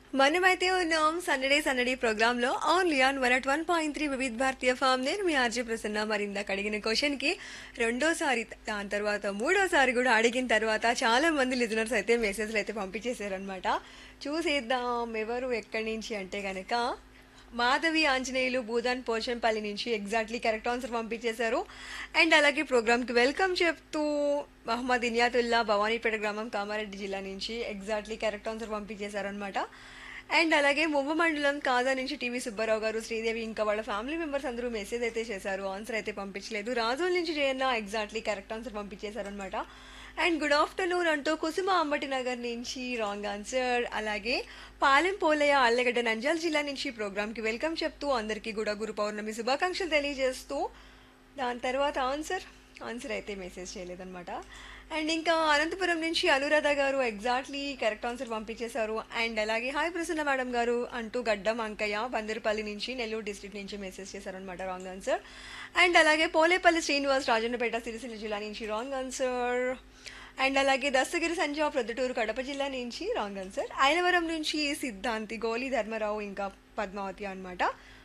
మనమైతే ఉన్నాం సండే సందడి ప్రోగ్రామ్ లో only on one at one point three Vividh Bharati from నేను మీ ఆర్జే ప్రసన్న మరి ఇందాక అడిగిన క్వశ్చన్ కి రెండోసారి దాని తర్వాత మూడోసారి కూడా అడిగిన తర్వాత చాలా మంది లిజనర్స్ అయితే మెసేజ్లు అయితే పంపించేశారనమాట చూసేద్దాం ఎవరు ఎక్కడి నుంచి అంటే గనక మాధవి ఆంజనేయులు భూదాన్ పోచంపల్లి నుంచి ఎగ్జాక్ట్లీ కరెక్ట్ ఆన్సర్ పంపించేశారు అండ్ అలాగే ప్రోగ్రామ్కి వెల్కమ్ చెప్తూ మహమ్మద్ ఇనియాతుల్లా భవానీపేట గ్రామం కామారెడ్డి జిల్లా నుంచి ఎగ్జాక్ట్లీ కరెక్ట్ ఆన్సర్ పంపించేశారు అనమాట అండ్ అలాగే ముంబ మండలం కాజా నుంచి టీవీ సుబ్బారావు గారు శ్రీదేవి ఇంకా వాళ్ళ ఫ్యామిలీ మెంబర్స్ అందరూ మెసేజ్ అయితే చేశారు ఆన్సర్ అయితే పంపించలేదు రాజోల్ నుంచి జయన్న ఎగ్జాక్ట్లీ కరెక్ట్ ఆన్సర్ పంపించేశారు అనమాట అండ్ గుడ్ ఆఫ్టర్నూన్ అంటూ కుసుమ అంబటి నగర్ నుంచి రాంగ్ ఆన్సర్ అలాగే పాలెం పోలయ్య అల్లగడ్డ నంజాల్ జిల్లా నుంచి ప్రోగ్రామ్కి వెల్కమ్ చెప్తూ అందరికీ కూడా గురు పౌర్ణమి శుభాకాంక్షలు తెలియజేస్తూ దాని తర్వాత ఆన్సర్ ఆన్సర్ అయితే మెసేజ్ చేయలేదన్నమాట అండ్ ఇంకా అనంతపురం నుంచి Anuradha garu exactly correct answer పంపించేశారు అండ్ అలాగే హాయ్ ప్రసన్న మేడం గారు అంటూ గడ్డం అంకయ్య బందరుపల్లి నుంచి నెల్లూరు డిస్ట్రిక్ట్ నుంచి మెసేజ్ చేశారనమాట రాంగ్ ఆన్సర్ అండ్ అలాగే పోలేపల్లి శ్రీనివాస్ రాజన్నపేట సిరిసిల్ల జిల్లా నుంచి రాంగ్ ఆన్సర్ అండ్ అలాగే దస్తగిరి సంజయ్ ప్రొద్దుటూరు కడప జిల్లా నుంచి రాంగ్ ఆన్సర్ ఐనవరం నుంచి సిద్ధాంతి గోలి ధర్మరావు ఇంకా పద్మావతి అన్నమాట